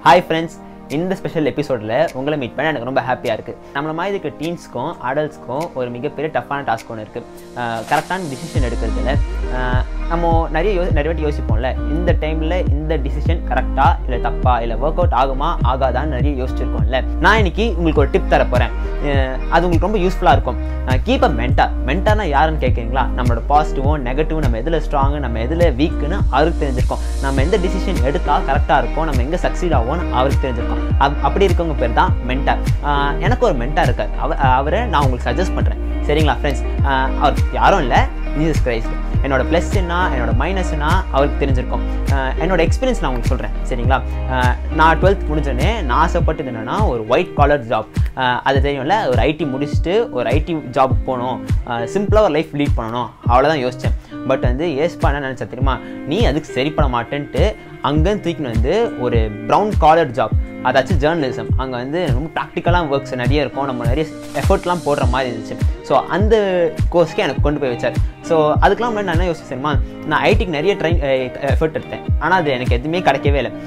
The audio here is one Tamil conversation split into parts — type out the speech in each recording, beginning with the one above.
ஹாய் ஃப்ரெண்ட்ஸ் இந்த ஸ்பெஷல் எபிசோடில் உங்களை மீட் பண்ண எனக்கு ரொம்ப ஹாப்பியாக இருக்குது நம்மள மாதிரி இருக்க டீன்ஸ்க்கும் அடல்ட்ஸ்க்கும் ஒரு மிகப்பெரிய டஃப்பான டாஸ்க் ஒன்று இருக்குது கரெக்டான டிசிஷன் எடுக்கிறதுல ஆஹ் நம்ம நிறைய யோ நிறைய வாட்டி யோசிப்போம்ல இந்த டைமில் இந்த டிசிஷன் கரெக்டாக இல்லை தப்பா இல்லை ஒர்க் அவுட் ஆகுமா ஆகாதான்னு நிறைய யோசிச்சிருக்கோம்ல நான் இன்னைக்கு உங்களுக்கு ஒரு டிப் தர போகிறேன் அது உங்களுக்கு ரொம்ப யூஸ்ஃபுல்லாக இருக்கும் கீப் அ மென்டார் மென்டார்னா யாருன்னு கேட்குறீங்களா நம்மளோட பாசிட்டிவும் நெகட்டிவும் நம்ம எதில் ஸ்ட்ராங்கு நம்ம எதில் வீக்குன்னு அவருக்கு தெரிஞ்சிருக்கோம் நம்ம எந்த டிசிஷன் எடுத்தால் கரெக்டாக இருக்கும் நம்ம எங்கே சக்சீட் ஆகும்னு அவருக்கு தெரிஞ்சிருக்கோம் அப் அப்படி இருக்கவங்க பேர் தான் மென்டார் எனக்கு ஒரு மென்டார் இருக்கார் அவர் அவரை நான் உங்களுக்கு சஜஸ்ட் பண்ணுறேன் சரிங்களா ஃப்ரெண்ட்ஸ் அவர் யாரும் இல்லை ஜீசஸ் கிரைஸ்ட் என்னோட ப்ளஸ் என்ன என்னோட மைனஸ் என்ன அவருக்கு தெரிஞ்சிருக்கும் அஹ் என்னோட எக்ஸ்பீரியன்ஸ் நான் உங்களுக்கு சொல்கிறேன் சரிங்களா அஹ் நான் டுவெல்த் முடிஞ்சோடனே நான் ஆசைப்பட்டது என்னென்னா ஒரு ஒயிட் காலர் ஜாப் அது தெரியும்ல ஒரு ஐடி முடிச்சுட்டு ஒரு ஐடி ஜாப் போகணும் சிம்பிளாக ஒரு லைஃப் லீட் பண்ணணும் அவ்வளோதான் யோசித்தேன் பட் வந்து ஏஸ்பா என்ன நினச்சா தெரியுமா நீ அதுக்கு சரிப்பட மாட்டேன்ட்டு அங்கேருந்து தூக்கின்னு வந்து ஒரு ப்ரௌன் காலர் ஜாப் அதாச்சும் ஜேர்னலிசம் அங்கே வந்து ரொம்ப ப்ராக்டிக்கலாக ஒர்க்ஸ் நிறைய இருக்கும் நம்ம நிறைய எஃபர்ட்லாம் போடுற மாதிரி இருந்துச்சு ஸோ அந்த கோர்ஸ்க்கு எனக்கு கொண்டு போய் வச்சார் ஸோ அதுக்கெலாம் முன்னாடி நான் என்ன யோசிச்சேமா நான் ஐடிக்கு நிறைய ட்ரைன் எஃபர்ட் எடுத்தேன் ஆனால் அது எனக்கு எதுவுமே கிடைக்கவே இல்லை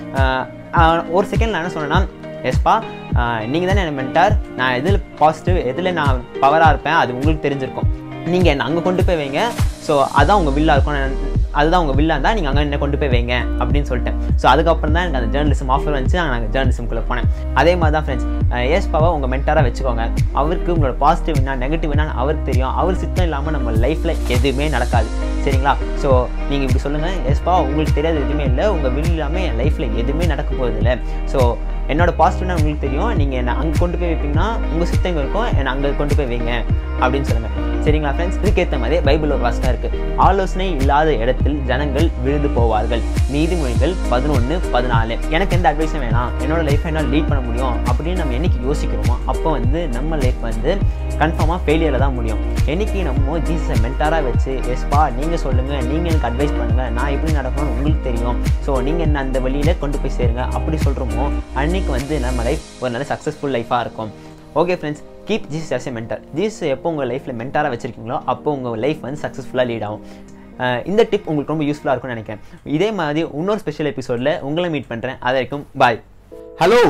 ஆஹ் ஒரு செகண்ட் நான் என்ன சொன்னேன்னா எஸ்பா நீங்கள் தானே என்ன மென்டார் நான் எதில் பாசிட்டிவ் எதில் நான் பவராக இருப்பேன் அது உங்களுக்கு தெரிஞ்சிருக்கும் நீங்கள் என்னை அங்கே கொண்டு போய் வைங்க ஸோ அதான் உங்கள் வில்லா இருக்கும் அதுதான் உங்கள் வில்லா இருந்தால் நீங்கள் அங்கே என்ன கொண்டு போய் வைங்க அப்படின்னு சொல்லிட்டேன் ஸோ அதுக்கப்புறம் தான் எனக்கு அந்த ஜேர்னலிசம் ஆஃபர் வந்துச்சு நாங்கள் ஜேர்னலிசம்குள்ளே போனேன் அதே மாதிரி தான் ஃப்ரெண்ட்ஸ் ஏஸ்பாவை உங்கள் மென்டாராக வச்சுக்கோங்க அவருக்கு உங்களோட பாசிட்டிவ் என்ன நெகட்டிவ் என்னன்னு அவருக்கு தெரியும் அவர் சித்தம் இல்லாமல் நம்ம லைஃப்பில் எதுவுமே நடக்காது சரிங்களா ஸோ நீங்கள் இப்படி சொல்லுங்கள் ஏஸ்பா உங்களுக்கு தெரியாது எதுவுமே இல்லை உங்கள் வில் இல்லாமல் என் லைஃப்பில் எதுவுமே நடக்க போகிறது இல்லை ஸோ என்னோட பாசிட்டிவ்னா உங்களுக்கு தெரியும் நீங்கள் என்னை அங்கே கொண்டு போய் வைப்பீங்கன்னா உங்கள் சித்தம் எங்கே இருக்கும் என்னை அங்கே கொண்டு போய் வைங்க அப்படின்னு சொல்லுங்கள் சரிங்களா ஃப்ரெண்ட்ஸ் இதுக்கேற்ற மாதிரி பைபிள் ஒரு வாசனம் இருக்குது ஆலோசனை இல்லாத இடத்தில் ஜனங்கள் விழுந்து போவார்கள் நீதிமொழிகள் பதினொன்று பதினாலு எனக்கு எந்த அட்வைஸும் வேணாம் என்னோட லைஃப்பை என்னால் லீட் பண்ண முடியும் அப்படின்னு நம்ம என்னைக்கு யோசிக்கிறோமோ அப்போ வந்து நம்ம லைஃப் வந்து கன்ஃபார்மாக ஃபெயிலியரில் தான் முடியும் என்னைக்கு நம்ம ஜீசஸை மென்டாராக வச்சு எஸ்பா நீங்கள் சொல்லுங்கள் நீங்கள் எனக்கு அட்வைஸ் பண்ணுங்கள் நான் எப்படி நடக்கணும்னு உங்களுக்கு தெரியும் ஸோ நீங்கள் என்ன அந்த வழியில் கொண்டு போய் சேருங்க அப்படி சொல்கிறோமோ அன்னைக்கு வந்து நம்ம லைஃப் ஒரு நல்ல சக்ஸஸ்ஃபுல் லைஃபாக இருக்கும் okay friends keep Jesus as a mentor Jesus எப்போ உங்கள் லைஃப்பில் மென்டாராக வச்சிருக்கீங்களோ அப்போ உங்கள் லைஃப் வந்து சக்ஸஸ்ஃபுல்லாக லீட் ஆகும் அஹ் இந்த டிப் உங்களுக்கு ரொம்ப யூஸ்ஃபுல்லாக இருக்கும்னு நினைக்கிறேன் இதே மாதிரி இன்னொரு ஸ்பெஷல் எபிசோடில் உங்களை மீட் பண்ணுறேன் அது வரைக்கும் பாய் ஹலோ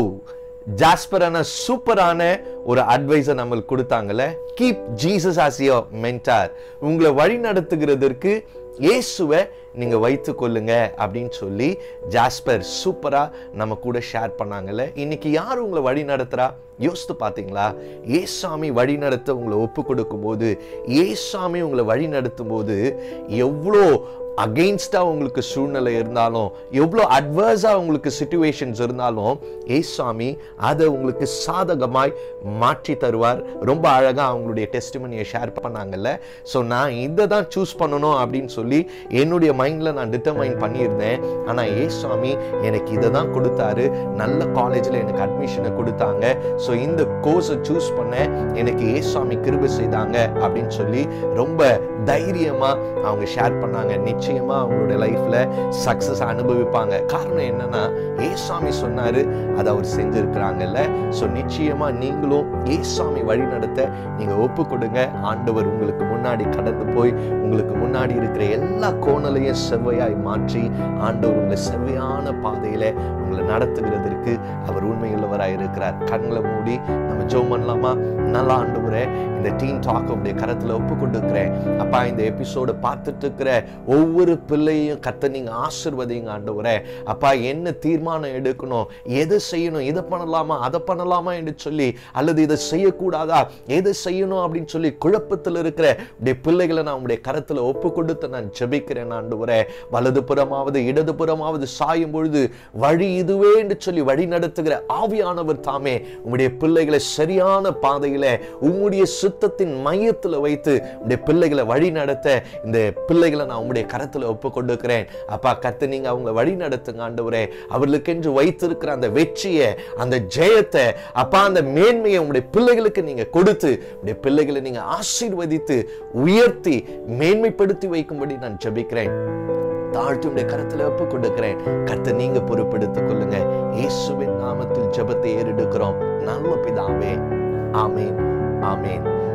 ஜாஸ்பரான சூப்பரான ஒரு அட்வைஸை நம்மளுக்கு கொடுத்தாங்கல்ல keep Jesus as your mentor உங்களை வழி நடத்துகிறதற்கு இயேசுவை நீங்க வைத்து கொள்ளுங்க அப்படின்னு சொல்லி ஜாஸ்பர் சூப்பரா நம்ம கூட ஷேர் பண்ணாங்கல்ல இன்னைக்கு யார் உங்களை வழி நடத்துறா யோசித்து பார்த்தீங்களா ஏசாமி வழி நடத்த உங்களை ஒப்பு கொடுக்கும் போது ஏசாமி உங்களை வழி நடத்தும் போது எவ்வளோ அகெயின்ஸ்டாக உங்களுக்கு சூழ்நிலை இருந்தாலும் எவ்வளோ அட்வர்ஸாக உங்களுக்கு சுச்சுவேஷன்ஸ் இருந்தாலும் ஏசாமி அதை உங்களுக்கு சாதகமாய் மாற்றி தருவார் ரொம்ப அழகாக அவங்களுடைய டெஸ்டிமனியை ஷேர் பண்ணாங்கல்ல ஸோ நான் இதை தான் சூஸ் பண்ணணும் அப்படின்னு சொல்லி என்னுடைய மைண்டில் நான் டிட்டர்மைன் பண்ணியிருந்தேன் ஆனால் ஏசாமி எனக்கு இதை தான் கொடுத்தாரு நல்ல காலேஜில் எனக்கு அட்மிஷனை கொடுத்தாங்க ஸோ இந்த கோர்ஸை சூஸ் பண்ண எனக்கு ஏசாமி கிருபை செய்தாங்க அப்படின்னு சொல்லி ரொம்ப தைரியமாக அவங்க ஷேர் பண்ணாங்க நிச்சயமா அவங்களோட லைஃப்ல சக்சஸ் அனுபவிப்பாங்க காரணம் என்னன்னா ஏசாமி சொன்னாரு அதை அவர் செஞ்சிருக்கிறாங்கல்ல ஸோ நிச்சயமா நீங்களும் ஏசாமி வழி நடத்த நீங்க ஒப்பு கொடுங்க ஆண்டவர் உங்களுக்கு முன்னாடி கடந்து போய் உங்களுக்கு முன்னாடி இருக்கிற எல்லா கோணலையும் செவ்வையாய் மாற்றி ஆண்டவர் உங்களை செவ்வையான பாதையில உங்களை நடத்துகிறதற்கு அவர் உண்மையுள்ளவராய் இருக்கிறார் கண்களை மூடி நம்ம ஜோம் பண்ணலாமா நல்லா ஆண்டவரே இந்த டீம் டாக் உடைய கரத்துல ஒப்பு கொடுக்கிறேன் அப்பா இந்த எபிசோட பார்த்துட்டு இருக்கிற ஒவ்வொரு பிள்ளையும் கத்த நீங்க ஆசிர்வதிங்க ஆண்டவரே அப்பா என்ன தீர்மானம் எடுக்கணும் எதை செய்யணும் இதை பண்ணலாமா அதை பண்ணலாமா என்று சொல்லி அல்லது இதை செய்யக்கூடாதா எதை செய்யணும் அப்படின்னு சொல்லி குழப்பத்தில் இருக்கிற உடைய பிள்ளைகளை நான் உடைய கரத்துல ஒப்பு கொடுத்து நான் ஜெபிக்கிறேன் ஆண்டவரே வலது புறமாவது இடது புறமாவது சாயும் பொழுது வழி இதுவே என்று சொல்லி வழி நடத்துகிற ஆவியானவர் தாமே உம்முடைய பிள்ளைகளை சரியான பாதையில உம்முடைய சுத்தத்தின் மையத்துல வைத்து உம்முடைய பிள்ளைகளை வழி நடத்த இந்த பிள்ளைகளை நான் உம்முடைய கரத்துல ஒப்பு கொடுக்கிறேன் அப்பா கத்து நீங்க அவங்களை வழி நடத்துங்க ஆண்டவரே அவர்களுக்கென்று வைத்திருக்கிற அந்த வெற்றியை அந்த ஜெயத்தை அப்பா அந்த மேன்மையை உங்களுடைய பிள்ளைகளுக்கு நீங்க கொடுத்து உடைய பிள்ளைகளை நீங்க ஆசீர்வதித்து உயர்த்தி மேன்மைப்படுத்தி வைக்கும்படி நான் ஜெபிக்கிறேன் தாழ்த்தி உடைய கரத்துல ஒப்பு கொடுக்கிறேன் கர்த்த நீங்க பொறுப்பெடுத்துக் கொள்ளுங்க இயேசுவின் நாமத்தில் ஜெபத்தை ஏறெடுக்கிறோம் நல்ல பிதாவே ஆமேன் ஆமேன்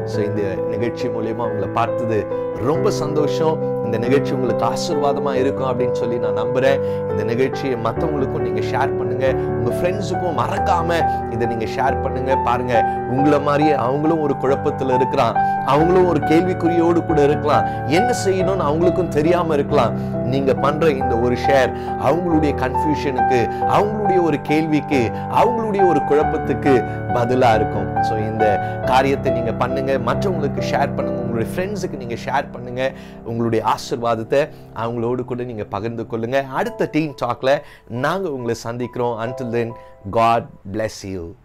ஸோ இந்த நிகழ்ச்சி மூலியமா உங்களை பார்த்தது ரொம்ப சந்தோஷம் இந்த நிகழ்ச்சி உங்களுக்கு ஆசீர்வாதமா இருக்கும் அப்படின்னு சொல்லி நான் நம்புறேன் இந்த நிகழ்ச்சியை மற்றவங்களுக்கும் நீங்க ஷேர் பண்ணுங்க உங்க ஃப்ரெண்ட்ஸுக்கும் மறக்காம இதை நீங்க ஷேர் பண்ணுங்க பாருங்க உங்களை மாதிரியே அவங்களும் ஒரு குழப்பத்துல இருக்கிறான் அவங்களும் ஒரு கேள்விக்குறியோடு கூட இருக்கலாம் என்ன செய்யணும்னு அவங்களுக்கும் தெரியாம இருக்கலாம் நீங்க பண்ற இந்த ஒரு ஷேர் அவங்களுடைய கன்ஃபியூஷனுக்கு அவங்களுடைய ஒரு கேள்விக்கு அவங்களுடைய ஒரு குழப்பத்துக்கு பதிலா இருக்கும் ஸோ இந்த காரியத்தை நீங்க பண்ணுங்க மற்றவங்களுக்கு ஷேர் பண்ணுங்க உங்களுடைய ஃப்ரெண்ட்ஸுக்கு நீங்க ஷேர் பண்ணுங்க உங்களுடைய ஆசீர்வாதத்தை அவங்களோடு கூட நீங்க பகிர்ந்து கொள்ளுங்க அடுத்த டீம் டாக்ல நாங்க உங்களை சந்திக்கிறோம் until then god bless you